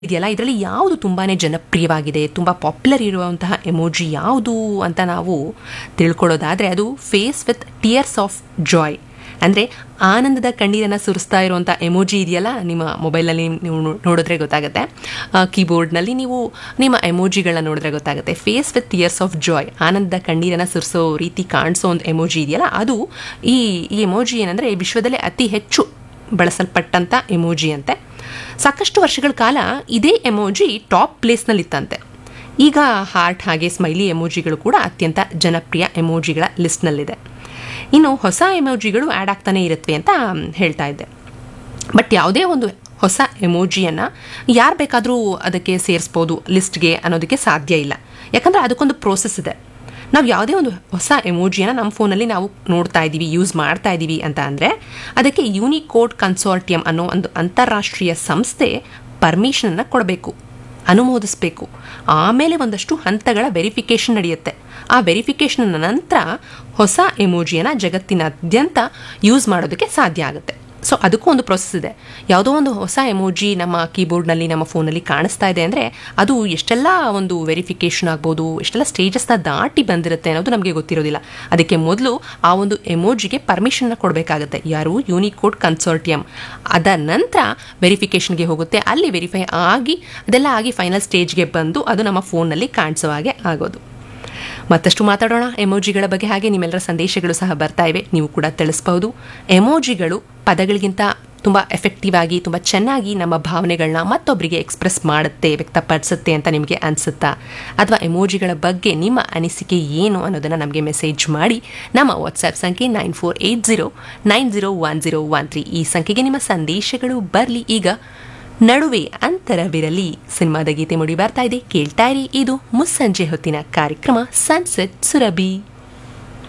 ಇದೆಯಲ್ಲ ಇದರಲ್ಲಿ ಯಾವುದು ತುಂಬಾ ಜನಪ್ರಿಯವಾಗಿದೆ ತುಂಬ ಪಾಪ್ಯುಲರ್ ಇರುವಂತಹ ಎಮೋಜಿ ಯಾವುದು ಅಂತ ನಾವು ತಿಳ್ಕೊಳ್ಳೋದಾದರೆ ಅದು face with tears of joy ಅಂದರೆ ಆನಂದದ ಕಣ್ಣೀರನ್ನು ಸುರಿಸ್ತಾ ಇರುವಂಥ ಎಮೋಜಿ ಇದೆಯಲ್ಲ ನಿಮ್ಮ ಮೊಬೈಲಲ್ಲಿ ನೀವು ನೋ- ನೋಡಿದ್ರೆ ಗೊತ್ತಾಗುತ್ತೆ ಕೀಬೋರ್ಡ್ನಲ್ಲಿ ನೀವು ನಿಮ್ಮ ಎಮೋಜಿಗಳನ್ನ ನೋಡಿದ್ರೆ ಗೊತ್ತಾಗುತ್ತೆ face with tears of joy ಆನಂದದ ಕಣ್ಣೀರನ್ನು ಸುರಿಸೋ ರೀತಿ ಕಾಣಿಸೋ ಒಂದು ಎಮೋಜಿ ಇದೆಯಲ್ಲ ಅದು ಈ ಈ ಎಮೋಜಿ ಏನಂದರೆ ವಿಶ್ವದಲ್ಲೇ ಅತಿ ಹೆಚ್ಚು ಬಳಸಲ್ಪಟ್ಟಂಥ ಎಮೋಜಿ ಅಂತೆ ಸಾಕಷ್ಟು ವರ್ಷಗಳ ಕಾಲ ಇದೇ ಎಮೋಜಿ ಟಾಪ್ ಪ್ಲೇಸ್ನಲ್ಲಿತ್ತಂತೆ ಈಗ ಹಾರ್ಟ್ ಹಾಗೆ ಸ್ಮೈಲಿ ಎಮೋಜಿಗಳು ಕೂಡ ಅತ್ಯಂತ ಜನಪ್ರಿಯ ಎಮೋಜಿಗಳ ಲಿಸ್ಟ್ನಲ್ಲಿದೆ ಇನ್ನು ಹೊಸ ಎಮೋಜಿಗಳು ಆ್ಯಡ್ ಆಗ್ತಾನೆ ಇರುತ್ತವೆ ಅಂತ ಹೇಳ್ತಾ ಇದ್ದೆ ಬಟ್ ಯಾವುದೇ ಒಂದು ಹೊಸ ಎಮೋಜಿಯನ್ನು ಯಾರು ಬೇಕಾದರೂ ಅದಕ್ಕೆ ಸೇರಿಸ್ಬೋದು ಲಿಸ್ಟ್ಗೆ ಅನ್ನೋದಕ್ಕೆ ಸಾಧ್ಯ ಇಲ್ಲ ಯಾಕಂದರೆ ಅದಕ್ಕೊಂದು ಪ್ರೋಸೆಸ್ ಇದೆ ನಾವು ಯಾವುದೇ ಒಂದು ಹೊಸ ಎಮೋಜಿಯನ್ನು ನಮ್ಮ ಫೋನಲ್ಲಿ ನಾವು ನೋಡ್ತಾ ಇದ್ದೀವಿ ಯೂಸ್ ಮಾಡ್ತಾ ಇದ್ದೀವಿ ಅಂತ ಅಂದರೆ ಅದಕ್ಕೆ ಯೂನಿಕೋಡ್ ಕನ್ಸಾರ್ಟಿಯಂ ಅನ್ನೋ ಒಂದು ಅಂತಾರಾಷ್ಟ್ರೀಯ ಸಂಸ್ಥೆ ಪರ್ಮಿಷನನ್ನು ಕೊಡಬೇಕು ಅನುಮೋದಿಸಬೇಕು ಆಮೇಲೆ ಒಂದಷ್ಟು ಹಂತಗಳ ವೆರಿಫಿಕೇಷನ್ ನಡೆಯುತ್ತೆ ಆ ವೆರಿಫಿಕೇಷನ್ ನಂತರ ಹೊಸ ಎಮೋಜಿಯನ್ನು ಜಗತ್ತಿನಾದ್ಯಂತ ಯೂಸ್ ಮಾಡೋದಕ್ಕೆ ಸಾಧ್ಯ ಆಗುತ್ತೆ ಸೊ ಅದಕ್ಕೂ ಒಂದು ಪ್ರೊಸೆಸ್ ಇದೆ ಯಾವುದೋ ಒಂದು ಹೊಸ ಎಮೋಜಿ ನಮ್ಮ ಕೀಬೋರ್ಡ್ನಲ್ಲಿ ನಮ್ಮ ಫೋನಲ್ಲಿ ಕಾಣಿಸ್ತಾ ಇದೆ ಅಂದರೆ ಅದು ಎಷ್ಟೆಲ್ಲ ಒಂದು ವೆರಿಫಿಕೇಷನ್ ಆಗ್ಬೋದು ಎಷ್ಟೆಲ್ಲ ಸ್ಟೇಜಸ್ನ ದಾಟಿ ಬಂದಿರುತ್ತೆ ಅನ್ನೋದು ನಮಗೆ ಗೊತ್ತಿರೋದಿಲ್ಲ ಅದಕ್ಕೆ ಮೊದಲು ಆ ಒಂದು ಎಮೋಜಿಗೆ ಪರ್ಮಿಷನ್ನ ಕೊಡಬೇಕಾಗುತ್ತೆ ಯಾರು ಯೂನಿಕೋಡ್ ಕನ್ಸೋರ್ಟಿಯಂ ಅದ ನಂತರ ವೆರಿಫಿಕೇಷನ್ಗೆ ಹೋಗುತ್ತೆ ಅಲ್ಲಿ ವೆರಿಫೈ ಆಗಿ ಅದೆಲ್ಲ ಆಗಿ ಫೈನಲ್ ಸ್ಟೇಜ್ಗೆ ಬಂದು ಅದು ನಮ್ಮ ಫೋನ್ನಲ್ಲಿ ಕಾಣಿಸೋ ಹಾಗೆ ಆಗೋದು ಮತ್ತಷ್ಟು ಮಾತಾಡೋಣ ಎಮೋಜಿಗಳ ಬಗ್ಗೆ ಹಾಗೆ ನಿಮ್ಮೆಲ್ಲರ ಸಂದೇಶಗಳು ಸಹ ಬರ್ತಾ ಇವೆ ನೀವು ಕೂಡ ತಿಳಿಸ್ಬಹುದು ಎಮೋಜಿಗಳು ಪದಗಳಿಗಿಂತ ತುಂಬ ಎಫೆಕ್ಟಿವ್ ಆಗಿ ತುಂಬ ಚೆನ್ನಾಗಿ ನಮ್ಮ ಭಾವನೆಗಳನ್ನ ಮತ್ತೊಬ್ಬರಿಗೆ ಎಕ್ಸ್ಪ್ರೆಸ್ ಮಾಡುತ್ತೆ ವ್ಯಕ್ತಪಡಿಸುತ್ತೆ ಅಂತ ನಿಮಗೆ ಅನಿಸುತ್ತಾ ಅಥವಾ ಎಮೋಜಿಗಳ ಬಗ್ಗೆ ನಿಮ್ಮ ಅನಿಸಿಕೆ ಏನು ಅನ್ನೋದನ್ನು ನಮಗೆ ಮೆಸೇಜ್ ಮಾಡಿ ನಮ್ಮ ವಾಟ್ಸ್ಆ್ಯಪ್ ಸಂಖ್ಯೆ nine four eight zero nine zero one zero one three ಈ ಸಂಖ್ಯೆಗೆ ನಿಮ್ಮ ಸಂದೇಶಗಳು ಬರಲಿ ಈಗ ನಡುವೆ ಅಂತರವಿರಲಿ ಸಿನಿಮಾದ ಗೀತೆ ಮುಡಿ ಬರ್ತಾ ಇದೆ ಕೇಳ್ತಾ ಇರಿ ಇದು ಮುಸ್ಸಂಜೆ ಹೊತ್ತಿನ ಕಾರ್ಯಕ್ರಮ ಸನ್ಸೆಟ್ ಸುರಭಿ